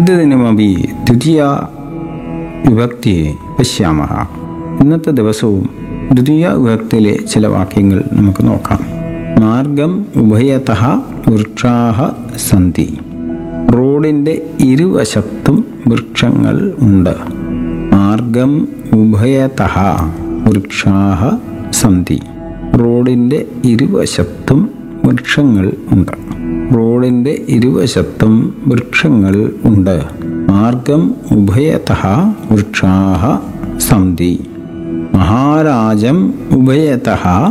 അദ്യദിനമപി ദ്വിതീയ വിഭക്തിയെ പശ്യാമഹ ഇന്നത്തെ ദിവസവും ദ്വിതീയ വിഭക്തിയിലെ ചില വാക്യങ്ങൾ നമുക്ക് നോക്കാം മാർഗം ഉഭയത വൃക്ഷാഹ സന്തി റോഡിൻ്റെ ഇരുവശത്തും വൃക്ഷങ്ങൾ ഉണ്ട് മാർഗം ഉഭയത വൃക്ഷാഹ സന്തി റോഡിൻ്റെ ഇരുവശത്തും വൃക്ഷങ്ങൾ ഉണ്ട് റോഡിൻ്റെ ഇരുവശത്തും വൃക്ഷങ്ങൾ ഉണ്ട് മാർഗം ഉഭയത വൃക്ഷാഹ സന്തി മഹാരാജം ഉഭയത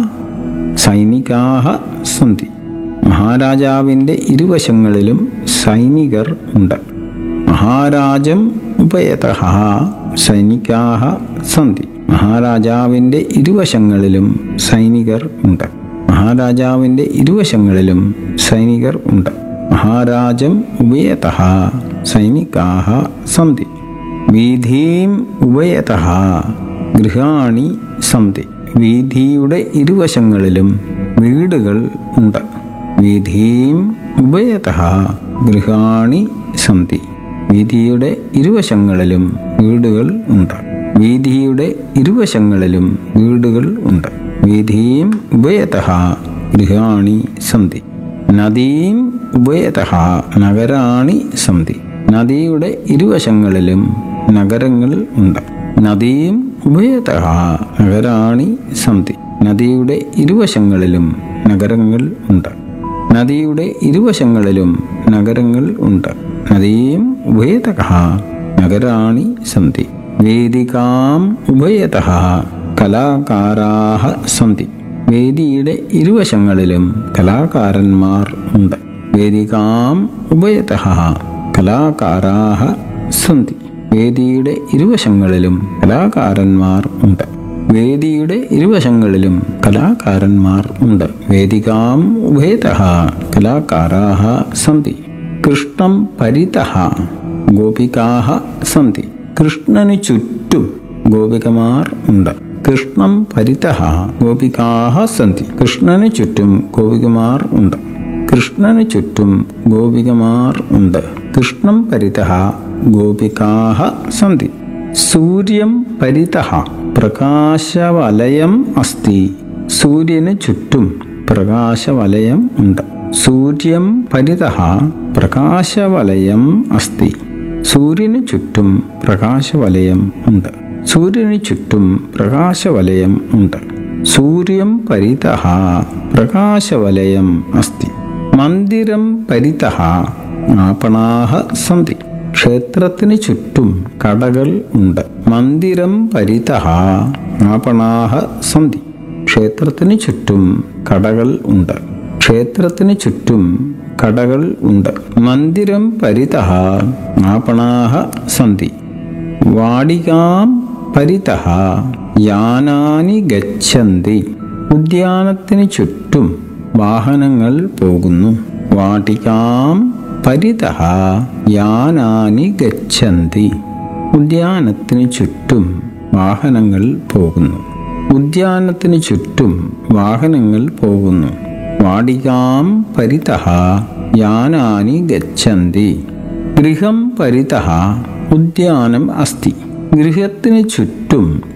സൈനികാഹ സന്തി മഹാരാജാവിൻ്റെ ഇരുവശങ്ങളിലും സൈനികർ ഉണ്ട് മഹാരാജം ഉഭയത സൈനികാഹ സന്തി മഹാരാജാവിൻ്റെ ഇരുവശങ്ങളിലും സൈനികർ ഉണ്ട് മഹാരാജാവിൻ്റെ ഇരുവശങ്ങളിലും സൈനികർ ഉണ്ട് മഹാരാജം ഉഭയത സൈനികാഹ സന്തി വീഥീം ഉഭയത ഗൃഹാണി സന്തി വീഥിയുടെ ഇരുവശങ്ങളിലും വീടുകൾ ഉണ്ട് വീഥീം ഉഭയത ഗൃഹാണി സന്തി വീഥിയുടെ ഇരുവശങ്ങളിലും വീടുകൾ ഉണ്ട് വീഥിയുടെ ഇരുവശങ്ങളിലും വീടുകൾ ഉണ്ട് വീഥീം ഉഭയത ഗൃഹാണി സന്തി നദീം ഉഭയത നഗരാണി സന്തി നദിയുടെ ഇരുവശങ്ങളിലും നഗരങ്ങൾ ഉണ്ട് നദീം ഉഭയത നഗരാണി സന്തി നദിയുടെ ഇരുവശങ്ങളിലും നഗരങ്ങൾ ഉണ്ട് നദിയുടെ ഇരുവശങ്ങളിലും നഗരങ്ങൾ ഉണ്ട് നദീം ഉഭയത നഗരാണി സന്തി വേദികാം ഉഭയത കലാകാരാഹ സന്തി വേദിയുടെ ഇരുവശങ്ങളിലും കലാകാരന്മാർ ഉണ്ട് വേദികാം ഉഭയത കലാകാരാഹ സന്തി വേദിയുടെ ഇരുവശങ്ങളിലും കലാകാരന്മാർ ഉണ്ട് വേദിയുടെ ഇരുവശങ്ങളിലും കലാകാരന്മാർ ഉണ്ട് വേദികാം ഉഭയത കലാകാരാഹ സന്തി കൃഷ്ണം പരിതഃ ഗോപികാഹ സന്തി കൃഷ്ണന് ചുറ്റും ഗോപികമാർ ഉണ്ട് കൃഷ്ണം പരിതഃ ഗോപികാഹ സന്തി കൃഷ്ണന് ചുറ്റും ഗോപികമാർ ഉണ്ട് കൃഷ്ണന് ചുറ്റും ഗോപികമാർ ഉണ്ട് കൃഷ്ണം പരിതഃ ഗോപികാഹ സന്തി സൂര്യം പരിതഃ പ്രകാശവലയം അസ്തി സൂര്യന് ചുറ്റും പ്രകാശവലയം ഉണ്ട് സൂര്യം പരിതഃ പ്രകാശവലയം അസ്തി സൂര്യന് ചുറ്റും പ്രകാശവലയം ഉണ്ട് സൂര്യന് ചുറ്റും പ്രകാശവലയം ഉണ്ട് സൂര്യം പരിതഃ പ്രകാശവലയം അസ്തി മന്ദിരം പരിതഃ ആപണാഹ സന്തി ക്ഷേത്രത്തിന് ചുറ്റും കടകൾ ഉണ്ട് മന്ദിരം പരിതഃ ആപണാഹ സന്തി ക്ഷേത്രത്തിന് ചുറ്റും കടകൾ ഉണ്ട് ക്ഷേത്രത്തിന് ചുറ്റും കടകൾ ഉണ്ട് മന്ദിരം പരിതഃ ആപണാഹ സന്തി വാടികാം പരിതഃ യാനാനി ഗച്ഛന്തി ഉദ്യാനത്തിന് ചുറ്റും വാഹനങ്ങൾ പോകുന്നു വാടികാം പരിതഃ യാനാനി ഗച്ഛന്തി ഉദ്യാനത്തിന് ചുറ്റും വാഹനങ്ങൾ പോകുന്നു ഉദ്യാനത്തിന് ചുറ്റും വാഹനങ്ങൾ പോകുന്നു വാടികാം പരിതഃ യാനാനി ഗച്ഛന്തി ഗൃഹം പരിതഃ ഉദ്യാനം അസ്തി ഗൃഹത്തിന് ചുറ്റും